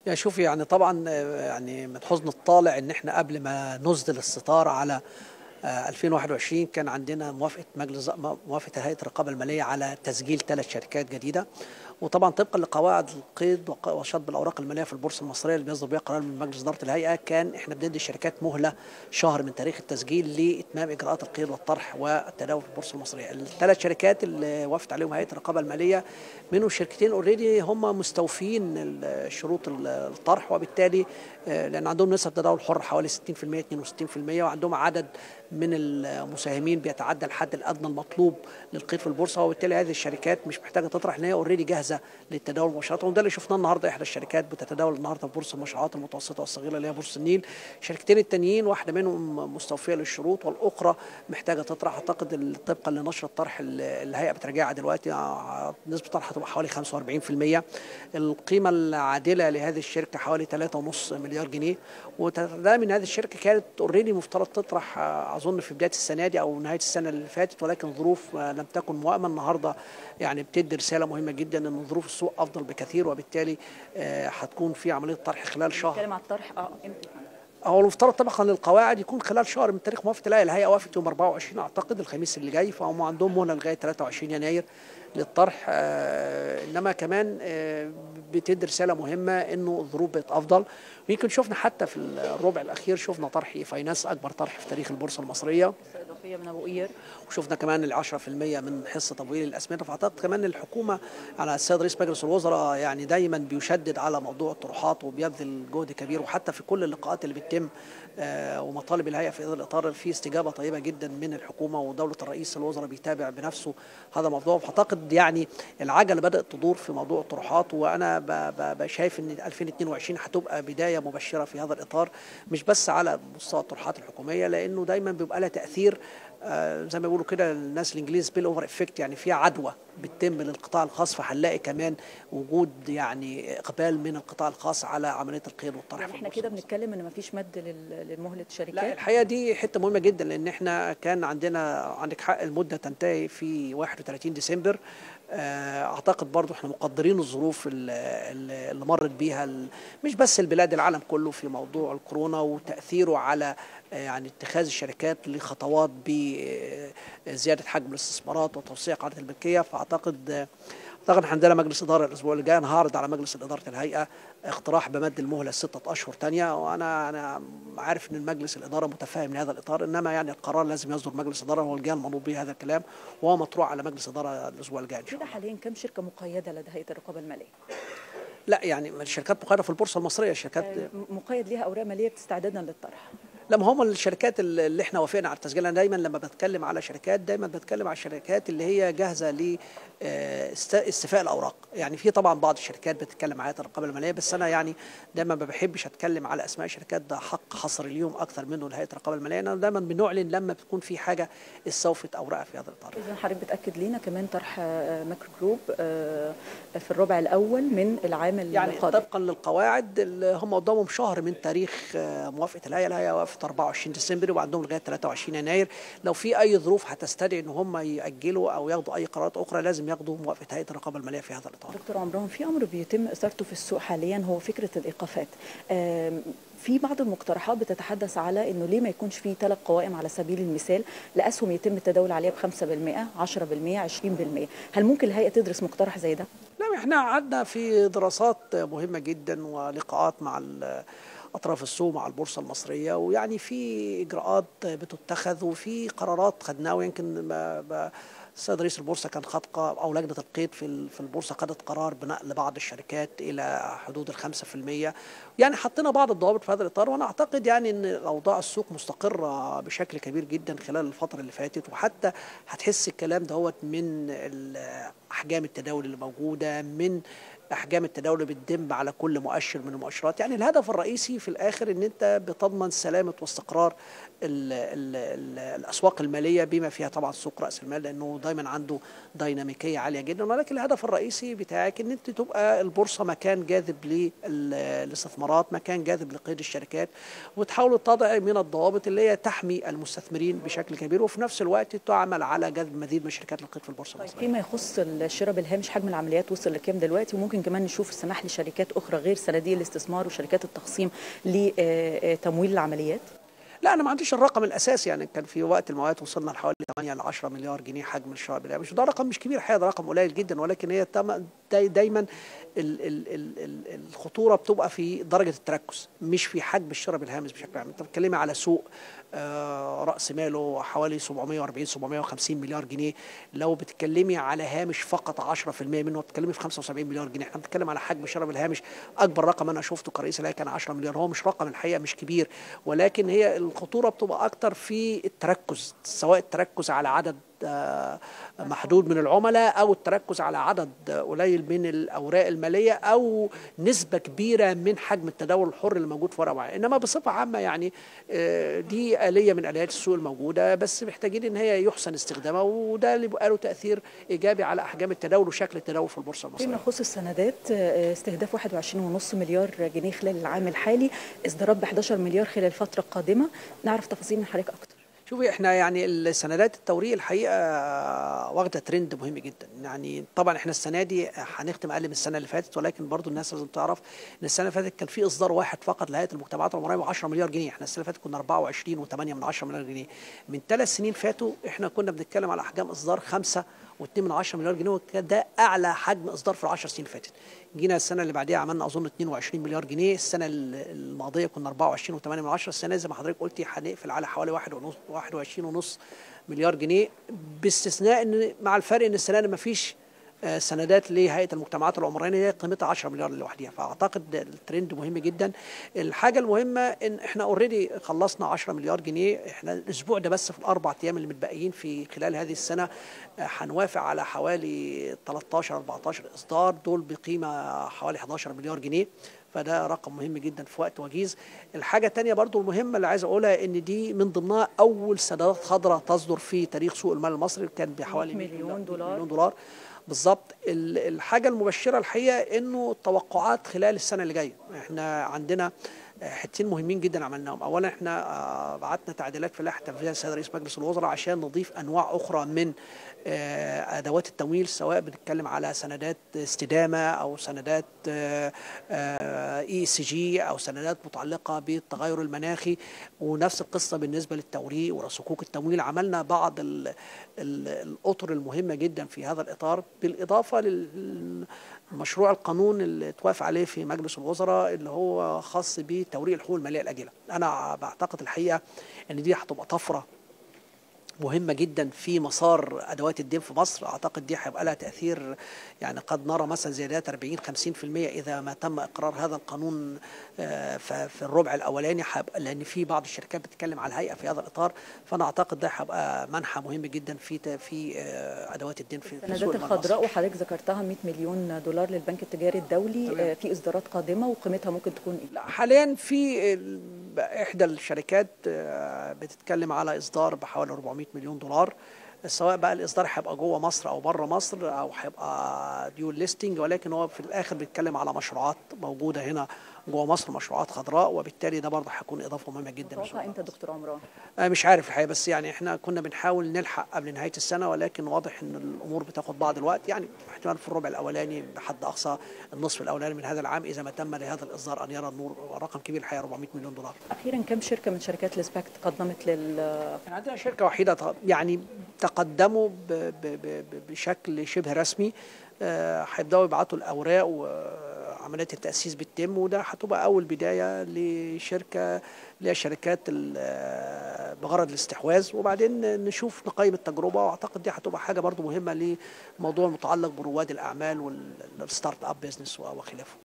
يا شوفي يعني طبعا آه، يعني من حزن الطالع ان احنا قبل ما نسدل الستار على آه، 2021 كان عندنا موافقه مجلس موافقه هيئه الرقابه الماليه على تسجيل ثلاث شركات جديده وطبعا طبقا لقواعد القيد وق- وشطب الاوراق الماليه في البورصه المصريه اللي بيصدر بها قرار من مجلس اداره الهيئه كان احنا بندي الشركات مهله شهر من تاريخ التسجيل لاتمام اجراءات القيد والطرح والتداول في البورصه المصريه. الثلاث شركات اللي وافت عليهم هيئه الرقابه الماليه منهم شركتين اوريدي هم مستوفين ال- شروط ال- الطرح وبالتالي آه، لان عندهم نسب تداول حر حوالي 60% 62% وعندهم عدد من المساهمين بيتعدى الحد الادنى المطلوب للقيد في البورصه وبالتالي هذه الشركات مش محتاجه تطرح لان هي اوريدي جاهزه للتداول مباشره وده اللي شفناه النهارده احدى الشركات بتتداول النهارده في بورصه المشروعات المتوسطه والصغيره اللي هي بورصه النيل الشركتين التانيين واحده منهم مستوفيه للشروط والاخرى محتاجه تطرح اعتقد ال- طبقا لنشر الطرح اللي الهيئه بتراجعها دلوقتي آه، نسبه الطرح هتبقى حوالي 45% القيمه العادله لهذه الشركه حوالي 3.5 مليار جنيه وده من هذه الشركه كانت اوريدي مفترض تطرح آه، اظن في بدايه السنه دي او نهايه السنه اللي فاتت ولكن ظروف آه، لم تكن موائمه النهارده يعني بتدي رساله مهمه جدا ان ظروف السوق افضل بكثير وبالتالي آه، هتكون في عمليه طرح خلال شهر نتكلم على الطرح اه امتى هو المفترض طبقا للقواعد يكون خلال شهر من تاريخ موافقه الهيئه، الهيئه وافقت يوم 24 اعتقد الخميس اللي جاي فهم عندهم مهله لغايه 23 يناير للطرح آه انما كمان آه بتدي رساله مهمه انه الظروف بقت افضل ويمكن شفنا حتى في الربع الاخير شفنا طرح فاينانس اكبر طرح في تاريخ البورصه المصريه حصه اضافيه من ابو قير وشفنا كمان ال 10% من حصه تمويل الاسمده فاعتقد كمان الحكومه على السيد رئيس مجلس الوزراء يعني دايما بيشدد على موضوع الطروحات وبيبذل جهد كبير وحتى في كل اللقاءات اللي بتتم آه، ومطالب الهيئه في هذا الاطار في استجابه طيبه جدا من الحكومه ودوله الرئيس الوزراء بيتابع بنفسه هذا الموضوع فاعتقد يعني العجله بدات تدور في موضوع الطروحات وانا ب- ب- ب- شايف ان 2022 هتبقى بدايه مبشره في هذا الاطار مش بس على مستوى الطروحات الحكوميه لانه دايما بيبقى لها تاثير آه، زي ما بيقولوا كده الناس الانجليز بيل اوفر افكت يعني في عدوى بتتم للقطاع الخاص فهنلاقي كمان وجود يعني اقبال من القطاع الخاص على عمليه القيد والطرح يعني في احنا البورصة كده المصرية. بنتكلم ان مفيش مد لل- لمهله لا الشركات الحقيقه دي حته مهمه جدا لان احنا كان عندنا عندك حق المده تنتهي في 31 ديسمبر آه، اعتقد برضو احنا مقدرين الظروف ال- ال- اللي مرت بيها ال- مش بس البلاد العالم كله في موضوع الكورونا وتاثيره على آه، يعني اتخاذ الشركات لخطوات بزياده حجم الاستثمارات وتوسيع قاعده الملكيه فاعتقد آه، اعتقد إحنا عندنا مجلس اداره الاسبوع اللي جاي انا هعرض على مجلس اداره الهيئه اقتراح بمد المهله ستة اشهر تانية وانا انا عارف ان المجلس الاداره متفاهم لهذا الاطار انما يعني القرار لازم يصدر مجلس اداره هو الجهه المنوط به هذا الكلام وهو مطروح على مجلس اداره الاسبوع الجاي ان شاء كده الله حاليا كم شركه مقيده لدى هيئه الرقابه الماليه لا يعني الشركات مقيده في البورصه المصريه الشركات آه، م- مقيد ليها اوراق ماليه استعدادا للطرح لا ما هم الشركات اللي اللي احنا وافقنا على التسجيل انا دايما لما بتكلم على شركات دايما بتكلم على الشركات اللي هي جاهزه ل آه، است- استيفاء الاوراق يعني في طبعا بعض الشركات بتتكلم على الرقابه الماليه بس انا يعني دايما ما بحبش اتكلم على اسماء شركات ده حق حصر اليوم اكثر منه لهيئه الرقابه الماليه انا دايما بنعلن لما بتكون في حاجه استوفت اوراقها في هذا الاطار اذا حضرتك بتاكد لينا كمان طرح آه، ماكرو جروب آه، في الربع الاول من العام يعني القادم طبقا للقواعد اللي هم قدامهم شهر من تاريخ آه، موافقه الهيئه الهيئه وافقت 24 ديسمبر وعندهم لغايه 23 يناير لو في اي ظروف هتستدعي ان هم ياجلوا او ياخدوا اي قرارات اخرى لازم ياخدوا موافقه هيئه الرقابه الماليه في هذا الاطار دكتور عمران في امر بيتم اثارته في السوق حاليا هو فكره الايقافات آم، في بعض المقترحات بتتحدث على انه ليه ما يكونش في ثلاث قوائم على سبيل المثال لاسهم يتم التداول عليها ب 5% 10% 20% هل ممكن الهيئه تدرس مقترح زي ده لا احنا قعدنا في دراسات مهمه جدا ولقاءات مع ال- اطراف السوق مع البورصه المصريه ويعني في اجراءات بتتخذ وفي قرارات خدناها ويمكن ما- ما- السيد رئيس البورصه كان خد قا- او لجنه القيد في ال- في البورصه خدت قرار بنقل بعض الشركات الى حدود ال 5% يعني حطينا بعض الضوابط في هذا الاطار وانا اعتقد يعني ان اوضاع السوق مستقره بشكل كبير جدا خلال الفتره اللي فاتت وحتى هتحس الكلام دوت من ال- احجام التداول اللي موجوده من احجام التداول اللي بتدم على كل مؤشر من المؤشرات يعني الهدف الرئيسي في الاخر ان انت بتضمن سلامه واستقرار ال ال ال الاسواق الماليه بما فيها طبعا سوق راس المال لانه دايما عنده ديناميكيه عاليه جدا ولكن الهدف الرئيسي بتاعك ان انت تبقى البورصه مكان جاذب للاستثمارات مكان جاذب لقيد الشركات وتحاول تضع من الضوابط اللي هي تحمي المستثمرين بشكل كبير وفي نفس الوقت تعمل على جذب مزيد من الشركات للقيد في البورصه طيب المصريه فيما يخص الشراء بالهامش حجم العمليات وصل لكام دلوقتي وممكن ممكن كمان نشوف السماح لشركات اخرى غير صناديق الاستثمار وشركات التخصيم لتمويل العمليات لا انا ما عنديش الرقم الاساسي يعني كان في وقت المواد وصلنا لحوالي 8 ل 10 مليار جنيه حجم الشراء بالله مش ده رقم مش كبير الحقيقه ده رقم قليل جدا ولكن هي داي دايما ال ال ال ال الخطوره بتبقى في درجه التركز مش في حجم الشراء بالهامش بشكل عام انت بتتكلمي على سوق آه راس ماله حوالي 740 750 مليار جنيه لو بتتكلمي على هامش فقط 10% منه بتتكلمي في 75 مليار جنيه احنا بنتكلم على حجم الشراء بالهامش اكبر رقم انا شفته كرئيس الهيئه كان 10 مليار هو مش رقم الحقيقه مش كبير ولكن هي الخطوره بتبقى اكتر في التركز سواء التركز على عدد محدود من العملاء او التركز على عدد قليل من الاوراق الماليه او نسبه كبيره من حجم التداول الحر اللي موجود في ورقه معينه انما بصفه عامه يعني دي اليه من اليات السوق الموجوده بس محتاجين ان هي يحسن استخدامها وده اللي بقى له تاثير ايجابي على احجام التداول وشكل التداول في البورصه المصريه. فيما يخص السندات استهداف 21.5 مليار جنيه خلال العام الحالي اصدارات ب 11 مليار خلال الفتره القادمه نعرف تفاصيل من حضرتك اكتر. شوفي احنا يعني السندات التوريق الحقيقه واخده ترند مهم جدا يعني طبعا احنا السنه دي هنختم اقل من السنه اللي فاتت ولكن برضو الناس لازم تعرف ان السنه اللي فاتت كان في اصدار واحد فقط لهيئه المجتمعات العمرانيه ب 10 مليار جنيه احنا السنه اللي فاتت كنا 24 و8 من 10 مليار جنيه من ثلاث سنين فاتوا احنا كنا بنتكلم على احجام اصدار 5 و2 من 10 مليار جنيه وكان ده اعلى حجم اصدار في العشر سنين اللي فاتت جينا السنه اللي بعديها عملنا اظن 22 مليار جنيه السنه الماضيه كنا 24 و8 من 10 السنه زي ما حضرتك قلتي هنقفل على حوالي 1 ونص 21 ونص مليار جنيه باستثناء ان مع الفرق ان السنه دي ما فيش سندات لهيئه المجتمعات العمرانيه هي قيمتها 10 مليار لوحدها فاعتقد الترند مهم جدا الحاجه المهمه ان احنا اوريدي خلصنا 10 مليار جنيه احنا الاسبوع ده بس في الاربع ايام اللي متبقيين في خلال هذه السنه هنوافق على حوالي 13 14 اصدار دول بقيمه حوالي 11 مليار جنيه فده رقم مهم جدا في وقت وجيز الحاجة الثانية برضو المهمة اللي عايز أقولها إن دي من ضمنها أول سندات خضراء تصدر في تاريخ سوق المال المصري كان بحوالي مليون دولار, مليون دولار بالظبط الحاجة المبشرة الحقيقة إنه التوقعات خلال السنة اللي جاية إحنا عندنا حتتين مهمين جدا عملناهم اولا احنا بعتنا تعديلات في لائحه تنفيذيه السيد رئيس مجلس الوزراء عشان نضيف انواع اخرى من ادوات التمويل سواء بنتكلم على سندات استدامه او سندات اي سي جي او سندات متعلقه بالتغير المناخي ونفس القصه بالنسبه للتوريق وصكوك التمويل عملنا بعض ال ال الاطر المهمه جدا في هذا الاطار بالاضافه للمشروع القانون اللي توافق عليه في مجلس الوزراء اللي هو خاص بتوريق الحقوق الماليه الاجله انا بعتقد الحقيقه ان دي هتبقى طفره مهمه جدا في مسار ادوات الدين في مصر اعتقد دي هيبقى لها تاثير يعني قد نرى مثلا زيادات 40 50% اذا ما تم اقرار هذا القانون في الربع الاولاني لان في بعض الشركات بتتكلم على الهيئه في هذا الاطار فانا اعتقد ده هيبقى منحى مهم جدا في في ادوات الدين في السندات الخضراء وحضرتك ذكرتها 100 مليون دولار للبنك التجاري الدولي تمام. في اصدارات قادمه وقيمتها ممكن تكون ايه؟ حاليا في احدى الشركات بتتكلم على اصدار بحوالي 400 مليون دولار سواء بقى الاصدار هيبقى جوه مصر او بره مصر او هيبقى ديول ليستنج ولكن هو في الاخر بيتكلم على مشروعات موجوده هنا جوه مصر مشروعات خضراء وبالتالي ده برضه هيكون اضافه مهمه جدا متوقع امتى دكتور عمران؟ آه مش عارف الحقيقه بس يعني احنا كنا بنحاول نلحق قبل نهايه السنه ولكن واضح ان الامور بتاخد بعض الوقت يعني احتمال في الربع الاولاني بحد اقصى النصف الاولاني من هذا العام اذا ما تم لهذا الاصدار ان يرى النور رقم كبير الحقيقه 400 مليون دولار. اخيرا كم شركه من شركات السباك تقدمت لل كان عندنا شركه وحيده يعني تقدموا ب ب ب بشكل شبه رسمي هيبداوا يبعتوا الاوراق وعمليات التاسيس بتتم وده هتبقى اول بدايه لشركه اللي هي شركات بغرض الاستحواذ وبعدين نشوف نقيم التجربه واعتقد دي هتبقى حاجه برضو مهمه للموضوع المتعلق برواد الاعمال والستارت اب بيزنس وخلافه